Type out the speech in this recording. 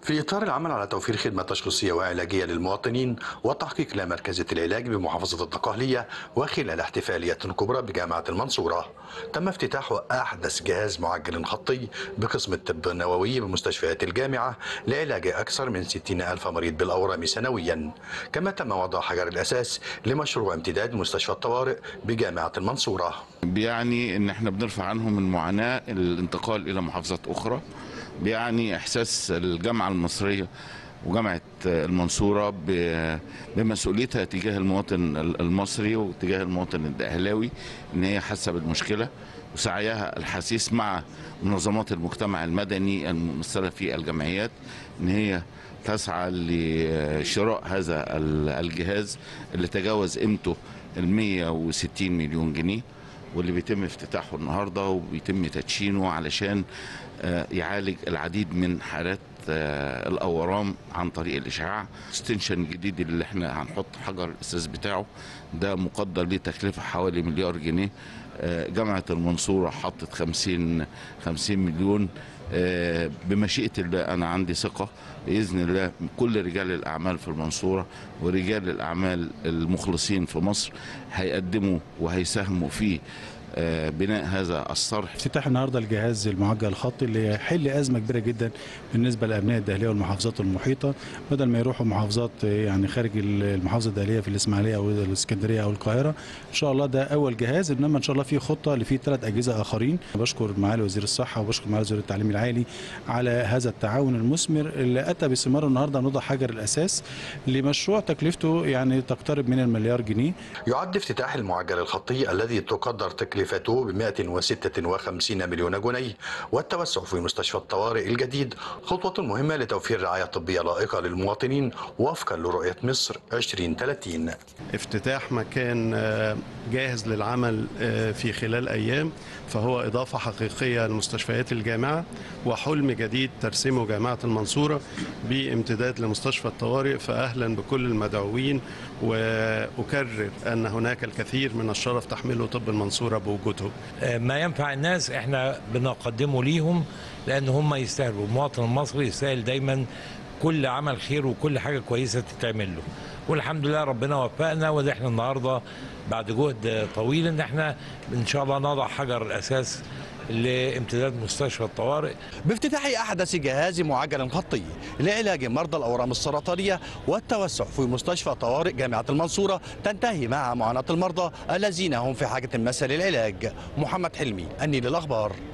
في إطار العمل على توفير خدمة تشخيصية وعلاجية للمواطنين وتحقيق لا مركزية العلاج بمحافظة الدقهلية وخلال احتفالية كبرى بجامعة المنصورة تم افتتاح أحدث جهاز معجل خطي بقسم الطب النووي بمستشفيات الجامعة لعلاج أكثر من 60 ألف مريض بالأورام سنويا كما تم وضع حجر الأساس لمشروع امتداد مستشفى الطوارئ بجامعة المنصورة بيعني ان احنا بنرفع عنهم المعاناه الانتقال الى محافظات اخرى بيعني احساس الجامعه المصريه وجامعه المنصوره ب- بمسؤوليتها تجاه المواطن المصري وتجاه المواطن الدقهلاوي ان هي حاسه بالمشكله وسعيها الحثيث مع منظمات المجتمع المدني الممثله في الجمعيات ان هي تسعى لشراء هذا الجهاز اللي تجاوز قيمته ال 160 مليون جنيه واللي بيتم افتتاحه النهارده وبيتم تدشينه علشان آه، يعالج العديد من حالات آه، الاورام عن طريق الاشعاع ستنشن الجديد اللي احنا هنحط حجر الاساس بتاعه ده مقدر ليه تكلفه حوالي مليار جنيه آه، جامعه المنصوره حطت 50 50 مليون آه، بمشيئه الله انا عندي ثقه باذن الله كل رجال الاعمال في المنصوره ورجال الاعمال المخلصين في مصر هيقدموا وهيساهموا في آه، بناء هذا الصرح افتتاح النهارده الجهاز المعجل الخطي اللي هيحل ازمه كبيره جدا بالنسبه لابناء الدهليه والمحافظات المحيطه بدل ما يروحوا محافظات يعني خارج المحافظه الدهليه في الاسماعيليه او الاسكندريه او القاهره ان شاء الله ده اول جهاز انما ان شاء الله في خطه اللي فيه ثلاث اجهزه اخرين بشكر معالي وزير الصحه وبشكر معالي وزير التعليم العالي على هذا التعاون المثمر اللي اتى بثمار النهارده نضع حجر الاساس لمشروع تكلفته يعني تقترب من المليار جنيه يعد افتتاح المعجل الخطي الذي تقدر تكلفته ب 156 مليون جنيه والتوسع في مستشفى الطوارئ الجديد خطوة مهمة لتوفير رعاية طبية لائقة للمواطنين وفقا لرؤية مصر 2030 افتتاح مكان آه، جاهز للعمل آه، في خلال ايام فهو اضافه حقيقيه لمستشفيات الجامعه وحلم جديد ترسمه جامعه المنصوره بامتداد لمستشفى الطوارئ فاهلا بكل المدعوين واكرر ان هناك الكثير من الشرف تحمله طب المنصوره بوجودهم ما ينفع الناس احنا بنقدمه ليهم لان هم يستاهلوا المواطن المصري يستاهل دايما كل عمل خير وكل حاجه كويسه تتعمل له والحمد لله ربنا وفقنا وده احنا النهارده بعد جهد طويل ان احنا ان شاء الله نضع حجر الاساس لامتداد مستشفى الطوارئ بافتتاح أحدث جهاز معجل خطي لعلاج مرضى الأورام السرطانية والتوسع في مستشفى طوارئ جامعة المنصورة تنتهي مع معاناة المرضى الذين هم في حاجة ماسة للعلاج محمد حلمي النيل الأخبار